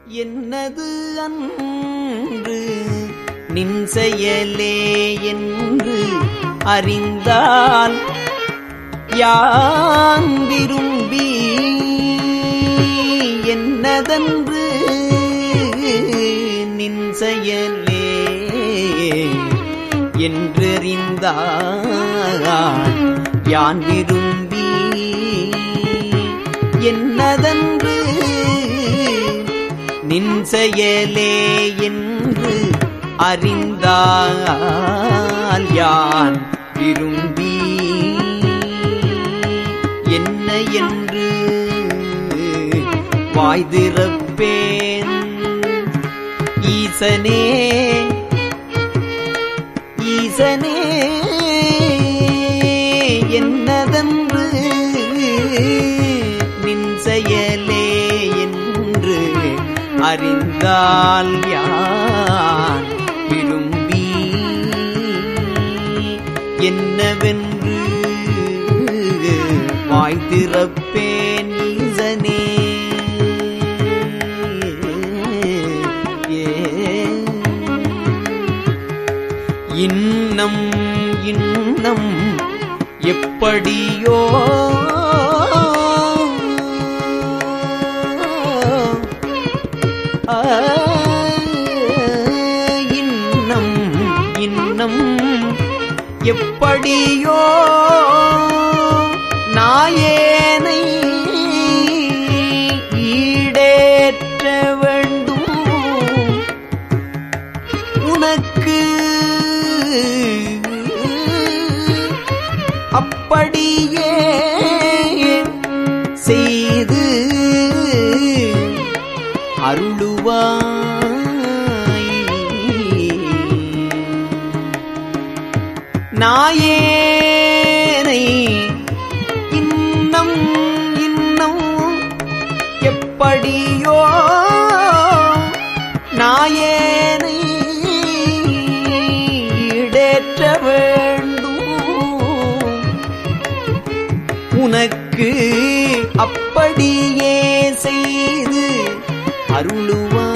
என்னது அன்று நின் செயலே என்று அறிந்தால் யான் விரும்பி என்னதன்று நின் செயலே என்றறிந்தால் யான் விரும்பி என்னதன்று நின் செயலே என்று அறிந்தால் யான் விரும்பி என்ன என்று வாய்திறப்பேன் ஈசனே ஈசனே என்னதன்று நின் செயலே என்று அறிந்தால் யான் விரும்பி என்னவென்று வாய்திறப்பேன் ஈசனே இன்னம் இன்னம் எப்படியோ ஆ, இன்னம் இன்னம் எப்படியோ நாயேனை ஈடேற்ற வேண்டும் உனக்கு அப்படியே செய்து அருளுவாய் நாயேனை இன்னம் இன்னம் எப்படியோ நாயேனை ஈடேற்ற வேண்டும் உனக்கு அப்படியே செய்து அருளுவாய்